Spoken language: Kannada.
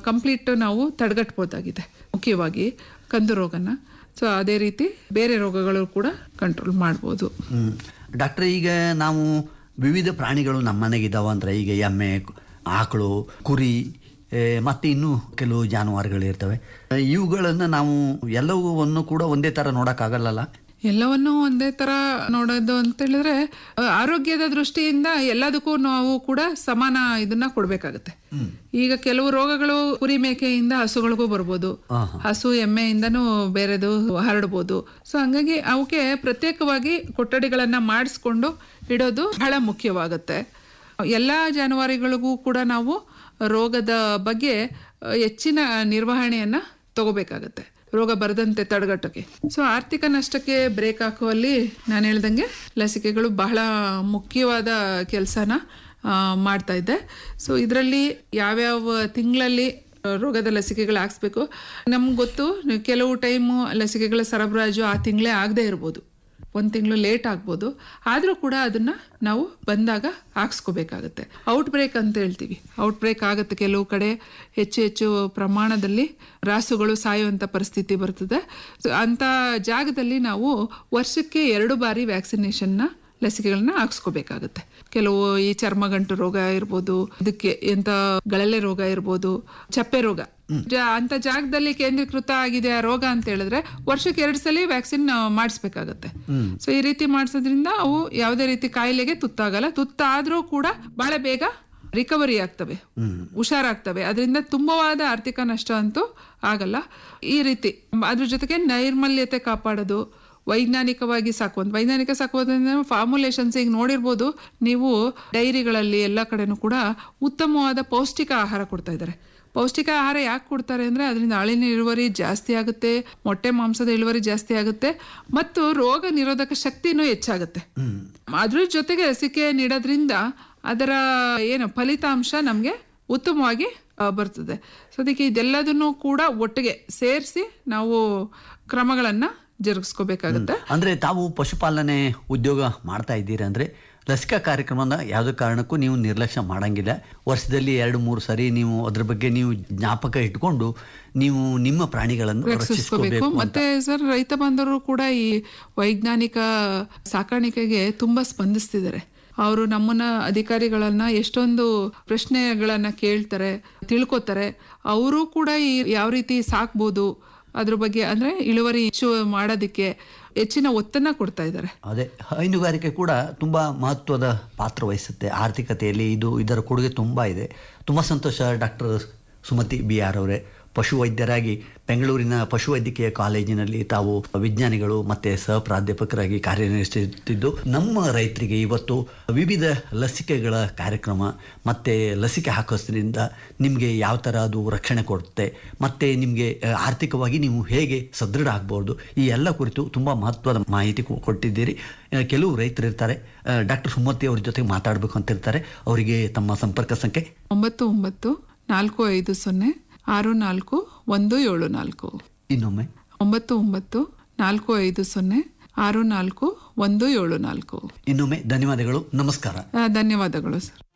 ಕಂಪ್ಲೀಟ್ ನಾವು ತಡೆಗಟ್ಬೋದಾಗಿದೆ ಮುಖ್ಯವಾಗಿ ಕಂದು ರೋಗನ ಸೊ ಅದೇ ರೀತಿ ಬೇರೆ ರೋಗಗಳು ಕೂಡ ಕಂಟ್ರೋಲ್ ಮಾಡ್ಬೋದು ಹ್ಮ್ ಡಾಕ್ಟರ್ ಈಗ ನಾವು ವಿವಿಧ ಪ್ರಾಣಿಗಳು ನಮ್ಮ ಮನೆಗಿದ್ದಾವ ಅಂದ್ರೆ ಈಗ ಎಮ್ಮೆ ಆಕಳು ಕುರಿ ಏ, ಮತ್ತೆ ಇನ್ನೂ ಕೆಲವು ಜಾನುವಾರುಗಳು ಇರ್ತವೆ ಇವುಗಳನ್ನು ನಾವು ಎಲ್ಲವನ್ನು ಕೂಡ ಒಂದೇ ಥರ ನೋಡೋಕ್ಕಾಗಲ್ಲಲ್ಲ ಎಲ್ಲವನ್ನೂ ಒಂದೇ ತರ ನೋಡೋದು ಅಂತ ಹೇಳಿದ್ರೆ ಆ, ಆರೋಗ್ಯದ ದೃಷ್ಟಿಯಿಂದ ಎಲ್ಲದಕ್ಕೂ ನಾವು ಕೂಡ ಸಮಾನ ಇದನ್ನ ಕೊಡ್ಬೇಕಾಗತ್ತೆ ಈಗ ಕೆಲವು ರೋಗಗಳು ಕುರಿ ಮೇಕೆಯಿಂದ ಹಸುಗಳಿಗೂ ಬರ್ಬೋದು ಹಸು ಎಮ್ಮೆಯಿಂದನೂ ಬೇರೆದು ಹರಡ್ಬೋದು ಸೊ ಹಂಗಾಗಿ ಅವಕ್ಕೆ ಪ್ರತ್ಯೇಕವಾಗಿ ಕೊಠಡಿಗಳನ್ನ ಮಾಡಿಸ್ಕೊಂಡು ಇಡೋದು ಬಹಳ ಮುಖ್ಯವಾಗುತ್ತೆ ಎಲ್ಲ ಜಾನುವಾರುಗಳಿಗೂ ಕೂಡ ನಾವು ರೋಗದ ಬಗ್ಗೆ ಆ, ಹೆಚ್ಚಿನ ನಿರ್ವಹಣೆಯನ್ನ ತಗೋಬೇಕಾಗತ್ತೆ ರೋಗ ಬರದಂತೆ ತಡೆಗಟ್ಟಕ್ಕೆ ಸೊ ಆರ್ಥಿಕ ನಷ್ಟಕ್ಕೆ ಬ್ರೇಕ್ ಹಾಕುವಲ್ಲಿ ನಾನು ಹೇಳ್ದಂಗೆ ಲಸಿಕೆಗಳು ಬಹಳ ಮುಖ್ಯವಾದ ಕೆಲಸನ ಮಾಡ್ತಾ ಇದ್ದೆ ಸೊ ಇದರಲ್ಲಿ ಯಾವ್ಯಾವ ತಿಂಗಳಲ್ಲಿ ರೋಗದ ಲಸಿಕೆಗಳು ಹಾಕ್ಸ್ಬೇಕು ನಮ್ಗೆ ಗೊತ್ತು ಕೆಲವು ಟೈಮು ಲಸಿಕೆಗಳ ಸರಬರಾಜು ಆ ತಿಂಗಳೇ ಆಗದೆ ಇರ್ಬೋದು ಒಂದು ತಿಂಗಳು ಲೇಟ್ ಆಗ್ಬೋದು ಆದರೂ ಕೂಡ ಅದನ್ನ ನಾವು ಬಂದಾಗ ಹಾಕ್ಸ್ಕೋಬೇಕಾಗತ್ತೆ ಔಟ್ ಬ್ರೇಕ್ ಅಂತ ಹೇಳ್ತೀವಿ ಔಟ್ ಬ್ರೇಕ್ ಆಗುತ್ತೆ ಕೆಲವು ಕಡೆ ಹೆಚ್ಚು ಹೆಚ್ಚು ಪ್ರಮಾಣದಲ್ಲಿ ರಾಸುಗಳು ಸಾಯುವಂಥ ಪರಿಸ್ಥಿತಿ ಬರ್ತದೆ ಸೊ ಅಂಥ ಜಾಗದಲ್ಲಿ ನಾವು ವರ್ಷಕ್ಕೆ ಎರಡು ಬಾರಿ ವ್ಯಾಕ್ಸಿನೇಷನ್ನ ಲಸಿಕೆಗಳನ್ನ ಹಾಕ್ಸ್ಕೋಬೇಕಾಗತ್ತೆ ಕೆಲವು ಈ ಚರ್ಮಗಂಟು ರೋಗ ಇರ್ಬೋದು ಇದಕ್ಕೆ ಎಂತ ಗಳಲೆ ರೋಗ ಇರ್ಬೋದು ಚಪ್ಪೆ ರೋಗ ಜ- ಅಂತ ಜಾಗದಲ್ಲಿ ಕೇಂದ್ರೀಕೃತ ಆಗಿದೆ ಆ ರೋಗ ಅಂತ ಹೇಳಿದ್ರೆ ವರ್ಷಕ್ಕೆ ಎರಡು ಸಲ ವ್ಯಾಕ್ಸಿನ್ ಮಾಡಿಸ್ಬೇಕಾಗತ್ತೆ ಸೊ ಈ ರೀತಿ ಮಾಡಿಸೋದ್ರಿಂದ ಅವು ಯಾವುದೇ ರೀತಿ ಕಾಯಿಲೆಗೆ ತುತ್ತಾಗಲ್ಲ ತುತ್ತಾದ್ರೂ ಕೂಡ ಬಹಳ ಬೇಗ ರಿಕವರಿ ಆಗ್ತವೆ ಹುಷಾರಾಗ್ತವೆ ಅದರಿಂದ ತುಂಬವಾದ ಆರ್ಥಿಕ ನಷ್ಟ ಅಂತೂ ಆಗಲ್ಲ ಈ ರೀತಿ ಅದ್ರ ಜೊತೆಗೆ ನೈರ್ಮಲ್ಯತೆ ಕಾಪಾಡೋದು ವೈಜ್ಞಾನಿಕವಾಗಿ ಸಾಕುವಂತ ವೈಜ್ಞಾನಿಕ ಸಾಕುವುದರಿಂದ ಫಾರ್ಮುಲೇಷನ್ಸ್ ಈಗ ನೋಡಿರ್ಬೋದು ನೀವು ಡೈರಿಗಳಲ್ಲಿ ಎಲ್ಲ ಕಡೆನೂ ಕೂಡ ಉತ್ತಮವಾದ ಪೌಷ್ಟಿಕ ಆಹಾರ ಕೊಡ್ತಾ ಇದ್ದಾರೆ ಪೌಷ್ಟಿಕ ಆಹಾರ ಯಾಕೆ ಕೊಡ್ತಾರೆ ಅಂದ್ರೆ ಅದರಿಂದ ಹಾಲಿನ ಇಳುವರಿ ಜಾಸ್ತಿ ಆಗುತ್ತೆ ಮೊಟ್ಟೆ ಮಾಂಸದ ಇಳುವರಿ ಜಾಸ್ತಿ ಆಗುತ್ತೆ ಮತ್ತು ರೋಗ ನಿರೋಧಕ ಶಕ್ತಿನೂ ಹೆಚ್ಚಾಗುತ್ತೆ ಅದ್ರ ಜೊತೆಗೆ ಲಸಿಕೆ ನೀಡೋದ್ರಿಂದ ಅದರ ಏನು ಫಲಿತಾಂಶ ನಮಗೆ ಉತ್ತಮವಾಗಿ ಆ, ಬರ್ತದೆ ಸೊ ಅದಕ್ಕೆ ಇದೆಲ್ಲದನ್ನು ಕೂಡ ಒಟ್ಟಿಗೆ ಸೇರಿಸಿ ನಾವು ಕ್ರಮಗಳನ್ನ ಜರುಗಿಸ್ಕೋಬೇಕಾಗುತ್ತೆ ಅಂದ್ರೆ ತಾವು ಪಶುಪಾಲನೆ ಉದ್ಯೋಗ ಮಾಡ್ತಾ ಇದ್ದೀರಿ ಅಂದ್ರೆ ಲಸಿಕಾ ಕಾರ್ಯಕ್ರಮನ ಯಾವುದೇ ಕಾರಣಕ್ಕೂ ನೀವು ನಿರ್ಲಕ್ಷ್ಯ ಮಾಡಂಗಿಲ್ಲ ವರ್ಷದಲ್ಲಿ ಎರಡು ಮೂರು ಸರಿ ನೀವು ಅದ್ರ ಬಗ್ಗೆ ನೀವು ಜ್ಞಾಪಕ ಇಟ್ಕೊಂಡು ನೀವು ನಿಮ್ಮ ಪ್ರಾಣಿಗಳನ್ನು ರಕ್ಷಿಸ್ಕೋಬೇಕು ರಕ್ಷಿಸ್ಕೋಬೇಕು ಮತ್ತೆ ಸರ್ ರೈತ ಬಾಂಧವರು ಕೂಡ ಈ ವೈಜ್ಞಾನಿಕ ಸಾಕಾಣಿಕೆಗೆ ತುಂಬಾ ಸ್ಪಂದಿಸ್ತಿದ್ದಾರೆ ಅವರು ನಮ್ಮನ್ನ ಅಧಿಕಾರಿಗಳನ್ನ ಎಷ್ಟೊಂದು ಪ್ರಶ್ನೆಗಳನ್ನ ಕೇಳ್ತಾರೆ ತಿಳ್ಕೊತಾರೆ ಅವರು ಕೂಡ ಈ ಯಾವ ರೀತಿ ಸಾಕ್ಬೋದು ಅದ್ರ ಬಗ್ಗೆ ಅಂದ್ರೆ ಇಳುವರಿ ಹೆಚ್ಚು ಮಾಡೋದಕ್ಕೆ ಹೆಚ್ಚಿನ ಒತ್ತನ್ನ ಕೊಡ್ತಾ ಇದ್ದಾರೆ ಅದೇ ಹೈನುಗಾರಿಕೆ ಕೂಡ ತುಂಬ ಮಹತ್ವದ ಪಾತ್ರ ವಹಿಸುತ್ತೆ ಆರ್ಥಿಕತೆಯಲ್ಲಿ ಇದು ಇದರ ಕೊಡುಗೆ ತುಂಬ ಇದೆ ತುಂಬ ಸಂತೋಷ ಡಾಕ್ಟರ್ ಸುಮತಿ ಬಿ ಆರ್ ಅವರೇ ಪಶುವೈದ್ಯರಾಗಿ ಬೆಂಗಳೂರಿನ ಪಶುವೈದ್ಯಕೀಯ ಕಾಲೇಜಿನಲ್ಲಿ ತಾವು ವಿಜ್ಞಾನಿಗಳು ಮತ್ತು ಸಹ ಪ್ರಾಧ್ಯಾಪಕರಾಗಿ ಕಾರ್ಯನಿರ್ವಹಿಸುತ್ತಿದ್ದು ನಮ್ಮ ರೈತರಿಗೆ ಇವತ್ತು ವಿವಿಧ ಲಸಿಕೆಗಳ ಕಾರ್ಯಕ್ರಮ ಮತ್ತು ಲಸಿಕೆ ಹಾಕೋದ್ರಿಂದ ನಿಮಗೆ ಯಾವ ಥರ ಅದು ರಕ್ಷಣೆ ಕೊಡುತ್ತೆ ಮತ್ತು ನಿಮಗೆ ಆ, ಆರ್ಥಿಕವಾಗಿ ನೀವು ಹೇಗೆ ಸದೃಢ ಆಗ್ಬೋದು ಈ ಎಲ್ಲ ಕುರಿತು ತುಂಬ ಮಹತ್ವದ ಮಾಹಿತಿ ಕೊ- ಕೊಟ್ಟಿದ್ದೀರಿ ಆ, ಕೆಲವು ರೈತರು ಇರ್ತಾರೆ ಡಾಕ್ಟರ್ ಸುಮತಿ ಅವ್ರ ಜೊತೆ ಮಾತಾಡಬೇಕು ಅಂತ ಇರ್ತಾರೆ ಅವರಿಗೆ ತಮ್ಮ ಸಂಪರ್ಕ ಸಂಖ್ಯೆ ಒಂಬತ್ತು ಒಂಬತ್ತು ನಾಲ್ಕು ಐದು ಸೊನ್ನೆ ಆರು ನಾಲ್ಕು ಒಂದು ಏಳು ನಾಲ್ಕು ಇನ್ನೊಮ್ಮೆ ಒಂಬತ್ತು ಒಂಬತ್ತು ನಾಲ್ಕು ಐದು ಸೊನ್ನೆ ಆರು ನಾಲ್ಕು ಒಂದು ಏಳು ನಾಲ್ಕು ಇನ್ನೊಮ್ಮೆ ಧನ್ಯವಾದಗಳು ನಮಸ್ಕಾರ ಆ, ಧನ್ಯವಾದಗಳು ಸರ್